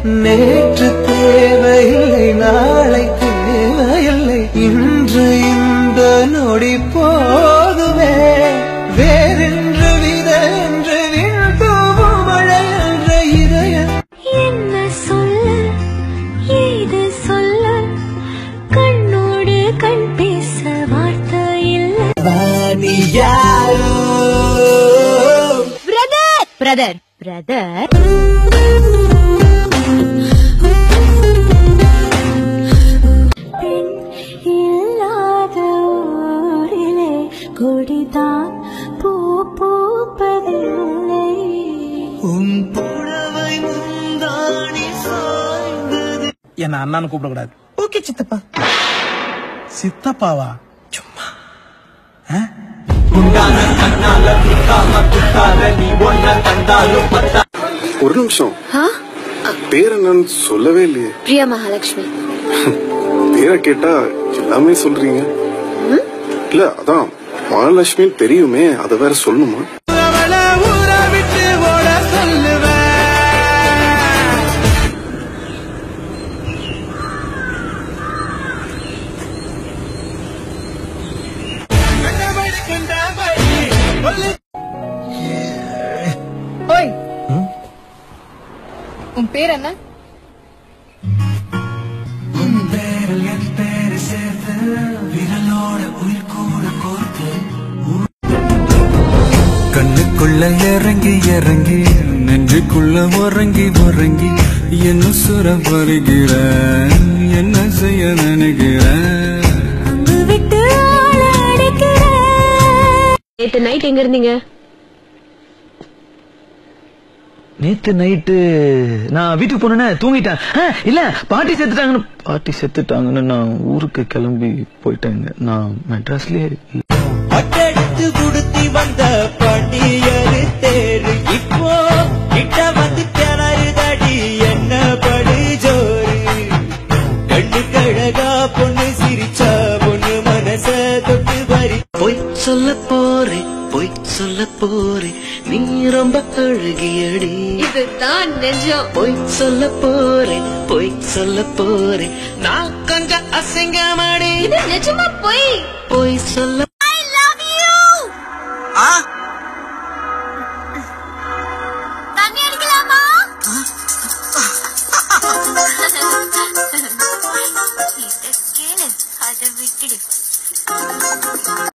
நேற்று தேவையில்லை நாளை தேவையில்லை இன்று இந்த நொடி போதுமே வேறென்று வித என்று வீழ்த்தும் மழை என்ற இதயம் என்ன சொல்ல ஏது சொல்ல கண்ணோடு கண் பேச வார்த்தை இல்லை வாணியாரோ பிரதர் பிரதர் பிரதர் பெண் இல்லாத ஊரிலே கொடிதான் பூ பூப்பதில்லை உன் புடவை முந்தாணி சாய்ந்தது என்ன அண்ணான்னு கூப்பிடக்கூடாது ஓகே சித்தப்பா சித்தப்பாவா சும்மா ஒரு நிமிஷம் பேர் என்னன்னு சொல்லவே இல்லையே பிரியா மகாலட்சுமி பேரை கேட்டா எல்லாமே சொல்றீங்க இல்ல அதான் மகாலட்சுமின்னு தெரியுமே அதை வேற சொல்லணுமா அவளை ஊரை விட்டு ஓட சொல்லுவேன் கண்டபடி கண்டபடி ஒளி ஓய் உன் பேர் என்ன கண்ணுக்குள்ள இறங்கி இறங்கி நெஞ்சுக்குள்ள உறங்கி உறங்கி என்ன சுர வருகிற என்ன செய்ய நினைக்கிறேன் அங்கு விட்டு ஆள அடிக்கிறேன் நேத்து நைட் எங்க இருந்தீங்க நேத்து நைட்டு நான் வீட்டுக்கு போனேனே தூங்கிட்டேன் ஆ, இல்ல பாட்டி செத்துட்டாங்கன்னு பாட்டி செத்துட்டாங்கன்னு நான் ஊருக்கு கிளம்பி போயிட்டேங்க நான் மெட்ராஸ்லயே இல்ல. பட்டெடுத்து குடுத்தி வந்த பாண்டியரு தேரு இப்போ கிட்ட வந்து கிணறுதடி என்ன படு ஜோரு கண்ணு கழகா பொண்ணு சிரிச்சா பொண்ணு மனச தொட்டு பறி பொய் சொல்ல போறேன் பொய் சொல்ல போறேன் நீ ரொம்ப அழகியடி இதுதான் நெஞ்சம் பொய் சொல்ல போறேன் பொய் சொல்ல போறேன் நான் கொஞ்சம் அசிங்கமாடி இது நிஜமா போய் பொய் சொல்ல ஐ லவ் யூ தண்ணி அடிக்கலாமா இத கேளு அதை விட்டுடு